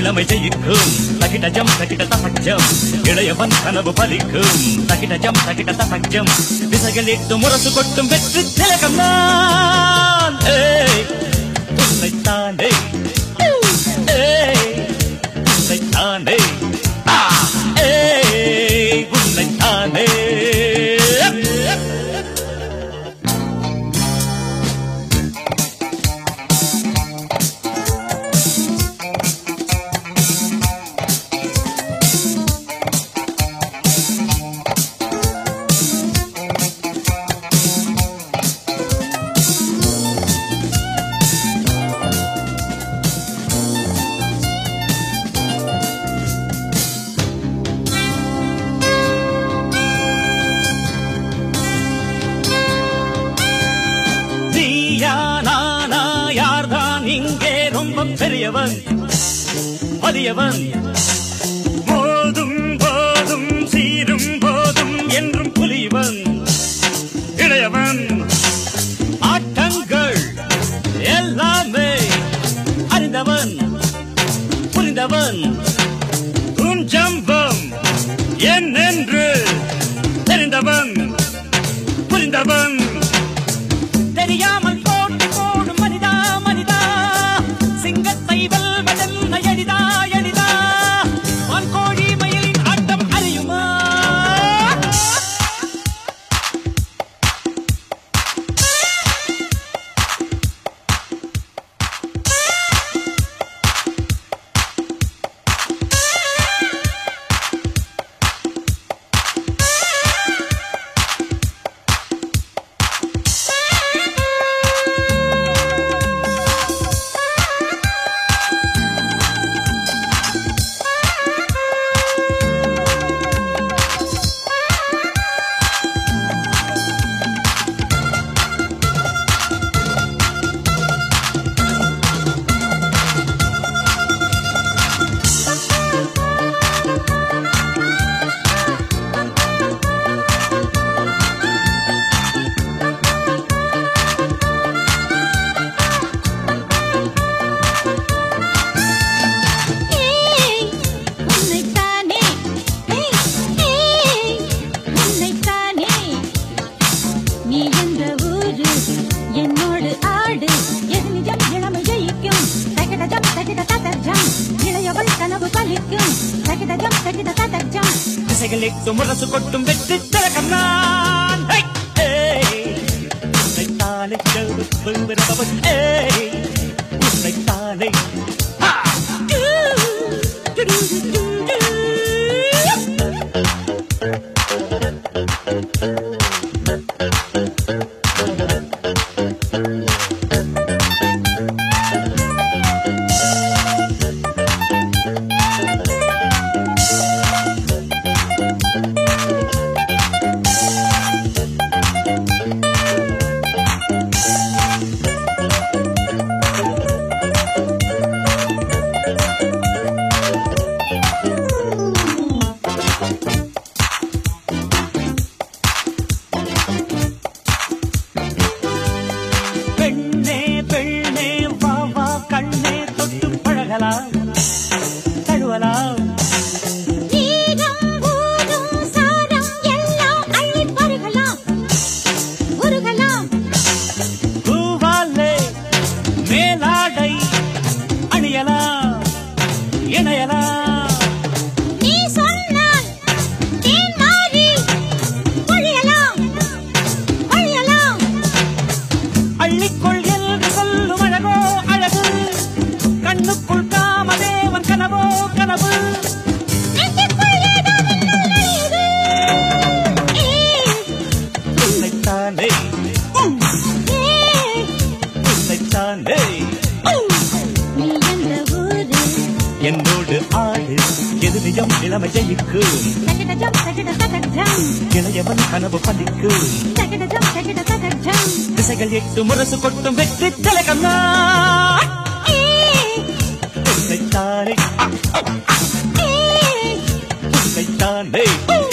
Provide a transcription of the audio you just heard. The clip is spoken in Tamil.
இளமை ஜெயிக்கும் தகிடஜம் தகிட தமஜம் இளையவன் கனவு பலிக்கும் தகிடஜம் தகிட தமஜம் திசைகள் எட்டு முரசு கொட்டும் வெற்றி திலகம் நான் ஏய், உன்னைத்தானே ஏய், உன்னைத்தானே ஆ, ஏய், உன்னைத்தானே நீயா நானா யார்தான் இங்கே ரொம்ப பெரியவன் வலியவன் போதும் போதும் சீரும் போதும் என்றும் புலிவன் இளையவன் ஆட்டங்கள் எல்லாமே அறிந்தவன் புரிந்தவன் குஞ்சம்பம் என்னென்று தெரிந்தவன் புரிந்தவன் தெரியாமல் போட்டி போடும் மனிதா மனிதா சிங்கத்தை வெல்வதென்ன எளிதா எளிதா வான்கோழி மயிலின் ஆட்டம் அறியுமா ஏய் உன்னைத்தானே ஏய் ஏய் உன்னைத்தானே நீ என்ற ஊரு என்னோடு ஆடு எது நிஜம் இளமை ஜெயிக்கும் தகிடஜம் தகிட ததஜம் இளையவள் கனவு பலிக்கும் தகிடஜம் தகிட ததஜம் திசைகள் எட்டு முரசு கொட்டும் வெற்றி திலகம் நான் ஹை! ஏய், உன்னைத்தானே செல்வ செல்வரவன். ஏய், உன்னைத்தானே ஹா! டூ டூ டூ டூ பெண்ணே பெண்ணே வா வா கண்ணே தொட்டு பழகலாம் தழுவலாம் நீரம் ஊரும் சாரம் எல்லாம் அள்ளிப் பருகலாம் உருகலாம் பூவாலே மேலாடை அணியலாம் இணையலாம் நீ சொன்னால் தேன் மாறி பொழியலாம் பொழியலாம் அள்ளிக்கொள் என்று சொல்லும் அழகோ அழகு கண்ணுக்குள் காமதேவன் கனவோ கனவு நெஞ்சுக்குள் ஏதோ மின்னல் நுழையுது. ஏய், உன்னைத்தானே ஏய், உன்னைத்தானே நீ என்ற ஊரு என்னோடு ஆடு எது நிஜம் இளமை ஜெயிக்கும் தகிடஜம் தகிட தகஜம் இளையவன் கனவு பலிக்கும் தகிடஜம் தகிட தகஜம் திசைகள் எட்டு முரசு கொட்டும் வெற்றி திலகம் நான் ஏய், உன்னைத்தானே ஏய், உன்னைத்தானே ஊ.